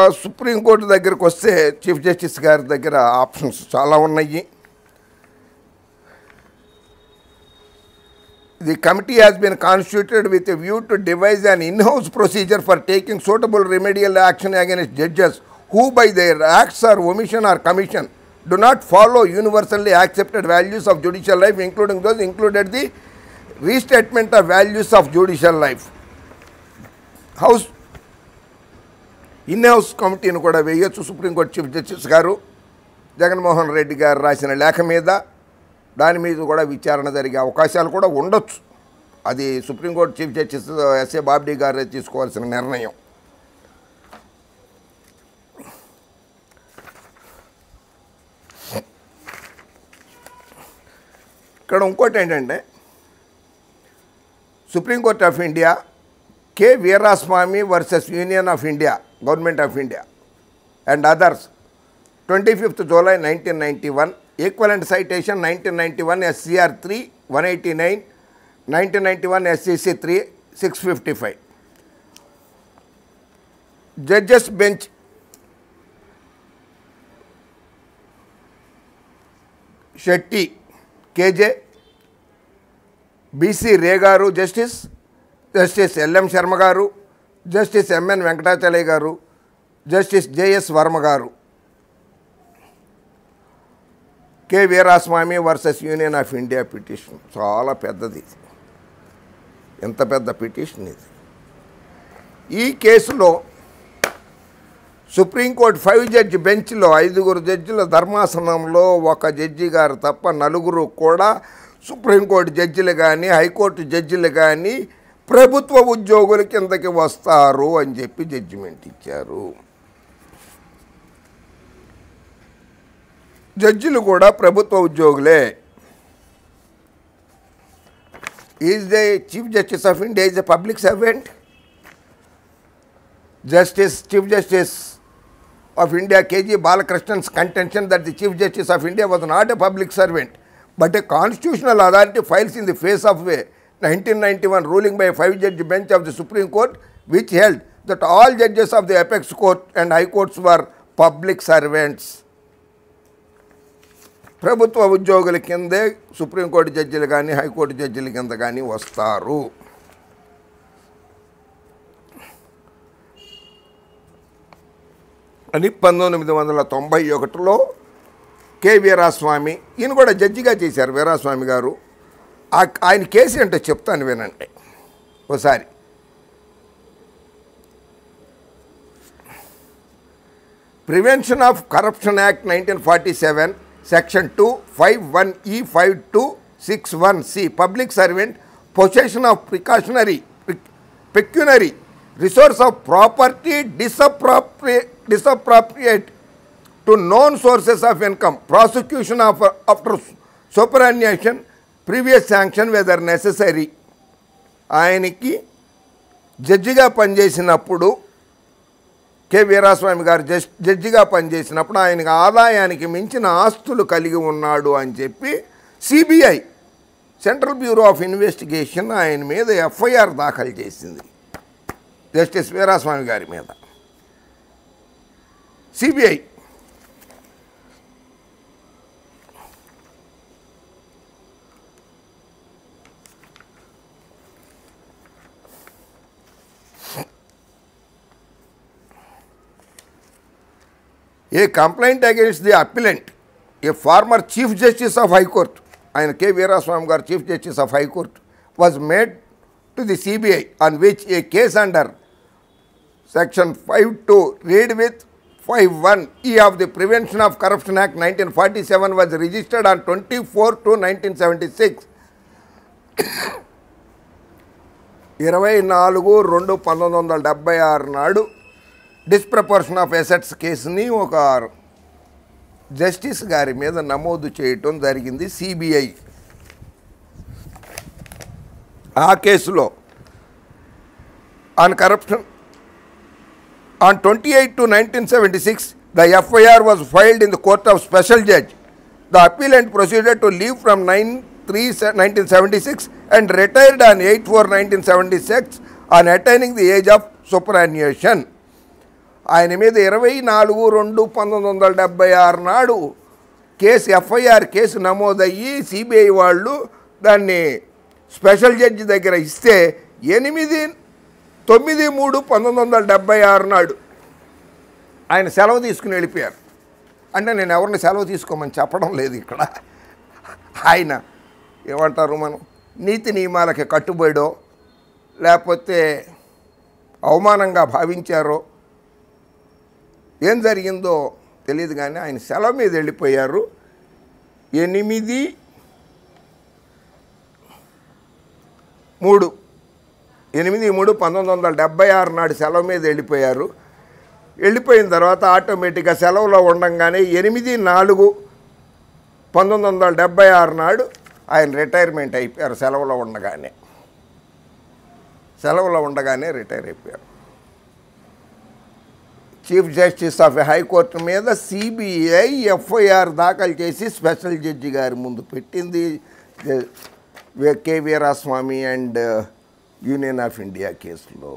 Supreme court దగ్గరకు వస్తే chief justice గారి దగ్గర ఆప్షన్స్ చాలా ఉన్నాయి The committee has been constituted with a view to devise an in-house procedure for taking suitable remedial action against judges who by their acts or omission or commission do not follow universally accepted values of judicial life including those included the restatement of values of judicial life. House in house కమిటీని కూడా వేయొచ్చు supreme court chief justice గారు జగన్మోహన్ రెడ్డి గారు రాసిన లేఖ మీద దాని మీద కూడా విచారణ జరిగే అవకాశాలు కూడా ఉండొచ్చు అది supreme court chief justice S A Bobde గారే తీసుకోవాల్సిన నిర్ణయం ఇక్కడ ఇంకోటి ఏంటంటే supreme court of India K Veeraswami versus union of India government of India and others twenty fifth July nineteen ninety one equivalent citation nineteen ninety one SCR three one eighty nine nineteen ninety one SCC three six fifty five judges bench Shetty K J B C Ray గారు justice justice LM Sharma గారు justice MN Venkatachaliah గారు justice J S Verma గారు K Veeraswami versus union of India petition చాలా పెద్దది ఇది. ఎంత పెద్ద petition ఇది ఈ కేసులో సుప్రీంకోర్టు ఫైవ్ జడ్జి బెంచ్లో ఐదుగురు జడ్జిల ధర్మాసనంలో ఒక జడ్జి గారు తప్ప నలుగురు కూడా సుప్రీంకోర్టు జడ్జిలు కానీ హైకోర్టు జడ్జిలు కానీ ప్రభుత్వ ఉద్యోగుల కిందకి వస్తారు అని చెప్పి జడ్జిమెంట్ ఇచ్చారు జడ్జిలు కూడా ప్రభుత్వ ఉద్యోగులే is the chief justice of India is a public servant Justice, Chief Justice of India K.G. Balakrishna's contention that the Chief Justice of India was not a public servant but a constitutional authority files in the face of a 1991 ruling by a five-judge bench of the Supreme Court which held that all judges of the apex court and high courts were public servants. ప్రభుత్వ ఉద్యోగుల కిందే supreme court జడ్జిలు కానీ high court జడ్జిల కింద కానీ వస్తారు అని పంతొమ్మిది వందల తొంభై ఒకటిలో కె వీరాస్వామి ఈయన కూడా జడ్జిగా చేశారు వీరాస్వామి గారు ఆ- ఆయన కేసు ఏంటో చెప్తాను వినండి ఒకసారి prevention of corruption act nineteen forty seven section two five one e five two six one c public servant possession of precautionary pecuniary resource of property disproportionate disproportionate to known sources of income, prosecution of after superannuation, previous sanction whether necessary. ఆయనకి జడ్జిగా పనిచేసినప్పుడు K Veeraswami గారు just జడ్జిగా పనిచేసినప్పుడు ఆయనకి ఆదాయానికి మించిన ఆస్తులు కలిగి ఉన్నాడు అని చెప్పి CBI central bureau of investigation ఆయన మీద ఎఫ్ఐఆర్ దాఖలు చేసింది జస్టిస్ వీరాస్వామి గారి మీద CBI a complaint against the appellant a former chief justice of high court ఆయన కె వీరాస్వామి గారు chief justice of high court was made to the CBI on which a case under section five two read with five one e of the prevention of corruption act nineteen forty seven was registered on twenty four to nineteen seventy six ఇరవై నాలుగు రెండు పంతొమ్మిది వందల డెబ్బై ఆరు నాడు disproportion of assets కేసుని ఒక జస్టిస్ గారి మీద నమోదు చేయటం జరిగింది సిబిఐ ఆ కేసులో on corruption On 28 to 1976, the FIR was filed in the court of special judge. The appellant proceeded to leave from 9-3-1976 and retired on 8-4-1976 on attaining the age of superannuation. ఆయన మీద ఇరవై నాలుగు రెండు పంతొమ్మిది వందల డెబ్బై ఆరు నాడు కేసు ఎఫ్ఐఆర్ కేసు నమోదయ్యి సిబిఐ వాళ్ళు దాన్ని స్పెషల్ జడ్జి దగ్గర ఇస్తే ఎనిమిది తొమ్మిది మూడు పంతొమ్మిది వందల డెబ్బై ఆరు నాడు ఆయన సెలవు తీసుకుని వెళ్ళిపోయారు అంటే నేను ఎవరిని సెలవు తీసుకోమని చెప్పడం లేదు ఇక్కడ ఆయన ఏమంటారు మనం నీతి నియమాలకి కట్టుబడో లేకపోతే అవమానంగా భావించారో ఏం జరిగిందో తెలియదు కానీ ఆయన సెలవు మీద వెళ్ళిపోయారు ఎనిమిది మూడు ఎనిమిది మూడు పంతొమ్మిది వందల డెబ్బై ఆరు నాడు సెలవు మీద వెళ్ళిపోయారు వెళ్ళిపోయిన తర్వాత ఆటోమేటిక్గా సెలవులో ఉండంగానే ఎనిమిది నాలుగు పంతొమ్మిది వందల డెబ్బై ఆరు నాడు ఆయన రిటైర్మెంట్ అయిపోయారు సెలవులో ఉండగానే సెలవులో ఉండగానే రిటైర్ అయిపోయారు చీఫ్ జస్టిస్ ఆఫ్ హైకోర్టు మీద సిబిఐ ఎఫ్ఐఆర్ దాఖలు చేసి స్పెషల్ జడ్జి గారి ముందు పెట్టింది K- K Veeraswami and union of India కేసులో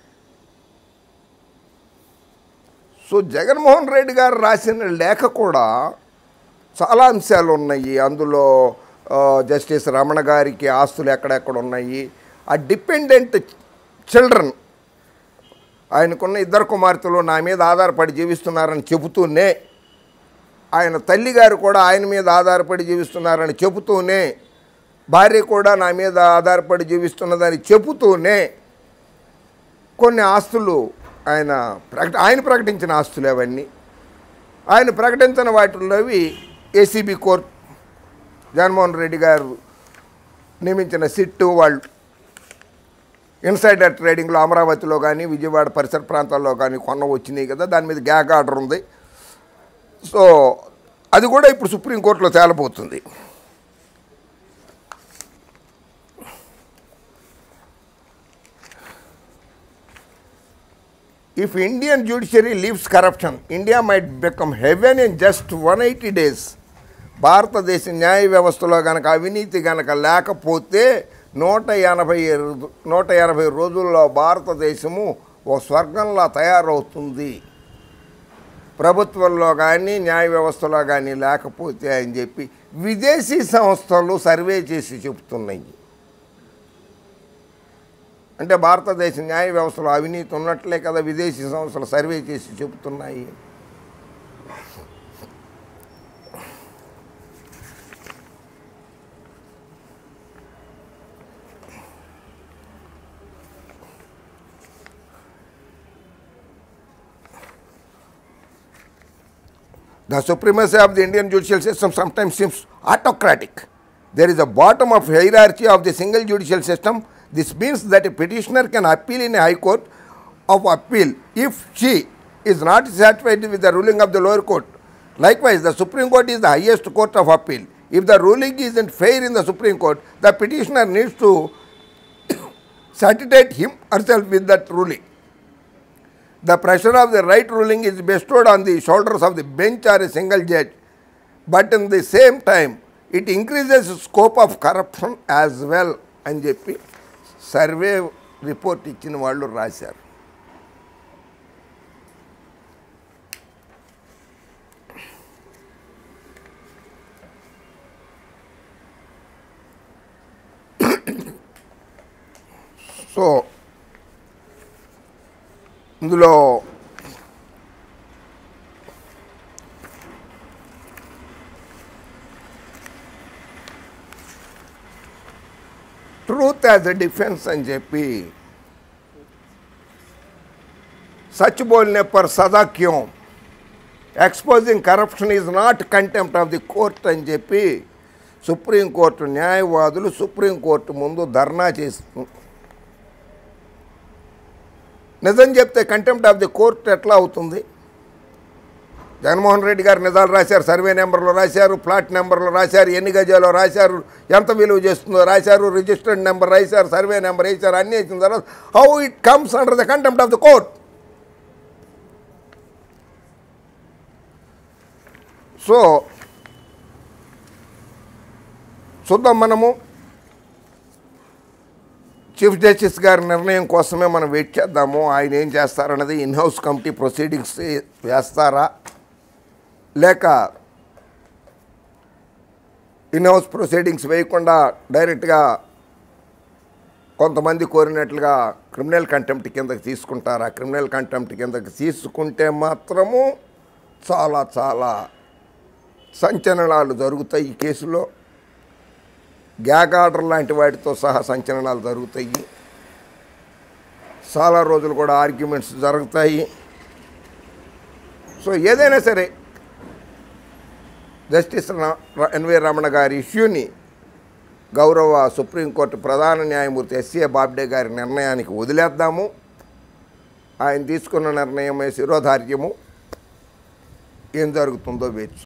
సో జగన్మోహన్ రెడ్డి గారు రాసిన లేఖ కూడా చాలా అంశాలు ఉన్నాయి అందులో ఆ, జస్టిస్ రమణ గారికి ఆస్తులు ఎక్కడెక్కడ ఉన్నాయి ఆ డిపెండెంట్ చిల్డ్రన్ ఆయనకున్న ఇద్దరు కుమార్తెలు నా మీద ఆధారపడి జీవిస్తున్నారని చెబుతూనే ఆయన తల్లిగారు కూడా ఆయన మీద ఆధారపడి జీవిస్తున్నారని చెబుతూనే భార్య కూడా నా మీద ఆధారపడి జీవిస్తున్నదని చెబుతూనే కొన్ని ఆస్తులు ఆయన ప్రకట ఆయన ప్రకటించిన ఆస్తులు అవన్నీ ఆయన ప్రకటించిన వాటిల్లోవి ఏసీబీ కోర్ట్ జగన్మోహన్ రెడ్డి గారు నియమించిన సిట్టు వాళ్ళు ఇన్సైడర్ ట్రేడింగ్లో అమరావతిలో కానీ విజయవాడ పరిసర ప్రాంతాల్లో కానీ కొన్న వచ్చినాయి కదా దాని మీద గ్యాగ్ ఆర్డర్ ఉంది సో అది కూడా ఇప్పుడు సుప్రీంకోర్టులో తేలబోతుంది If Indian judiciary leaves corruption, India might become heaven in just 180 days. భారతదేశ న్యాయ వ్యవస్థలో కనుక అవినీతి కనుక లేకపోతే నూట ఎనభై రో- నూట ఎనభై రోజుల్లో భారతదేశము ఓ స్వర్గంలా తయారవుతుంది ప్రభుత్వంలో కానీ న్యాయ వ్యవస్థలో కానీ లేకపోతే అని చెప్పి విదేశీ సంస్థలు సర్వే చేసి చెబుతున్నాయి అంటే భారతదేశ న్యాయ వ్యవస్థలో అవినీతి ఉన్నట్లే కదా విదేశీ సంస్థలు సర్వే చేసి చెబుతున్నాయి The supremacy of the Indian judicial system sometimes seems autocratic. There is a bottom of hierarchy of the single judicial system. This means that a petitioner can appeal in a high court of appeal if she is not satisfied with the ruling of the lower court. Likewise, the Supreme Court is the highest court of appeal. If the ruling isn't fair in the Supreme Court, the petitioner needs to satisfy him herself with that ruling. The pressure of the right ruling is bestowed on the shoulders of the bench or a single judge, but in the same time, it increases the scope of corruption as well అని చెప్పి survey report ఇచ్చిన వాళ్ళు రాశారు so ఇందులో truth as a defence అని చెప్పి such బోల్నే పర్ సదా క్యోం exposing corruption is not contempt of the court అని చెప్పి సుప్రీంకోర్టు న్యాయవాదులు సుప్రీంకోర్టు ముందు ధర్నా చేస్తు నిజం చెప్తే కంటెంప్ట్ ఆఫ్ ది కోర్ట్ ఎట్లా అవుతుంది జగన్మోహన్ రెడ్డి గారు నిజాలు రాశారు సర్వే నెంబర్లు రాశారు ప్లాట్ నెంబర్లు రాశారు ఎన్ని గజాలో రాశారు ఎంత విలువ చేస్తుందో రాశారు రిజిస్టర్డ్ నెంబర్ రాశారు సర్వే నెంబర్ వేశారు అన్నీ వేసిన తర్వాత how it comes under the contempt of the court so చూద్దాం మనము చీఫ్ జస్టిస్ గారి నిర్ణయం కోసమే మనం వెయిట్ చేద్దాము ఆయన ఏం చేస్తారన్నది ఇన్ హౌస్ కమిటీ ప్రొసీడింగ్స్ వేస్తారా లేక ఇన్ హౌస్ ప్రొసీడింగ్స్ వేయకుండా డైరెక్ట్గా కొంతమంది కోరినట్లుగా క్రిమినల్ కంటెంప్ట్ కిందకి తీసుకుంటారా క్రిమినల్ కంటెంప్ట్ కిందకి తీసుకుంటే మాత్రము చాలా చాలా సంచలనాలు జరుగుతాయి ఈ కేసులో గ్యాగ్ ఆర్డర్ లాంటి వాటితో సహా సంచలనాలు జరుగుతాయి చాలా రోజులు కూడా ఆర్గ్యుమెంట్స్ జరుగుతాయి సో ఏదైనా సరే జస్టిస్ ర- ర- ఎన్వి రమణ గారి ఇష్యూని గౌరవ సుప్రీంకోర్టు ప్రధాన న్యాయమూర్తి ఎస్ఏ బాబ్డే గారి నిర్ణయానికి వదిలేద్దాము ఆయన తీసుకున్న నిర్ణయమే శిరోధార్యము ఏం జరుగుతుందో వేచి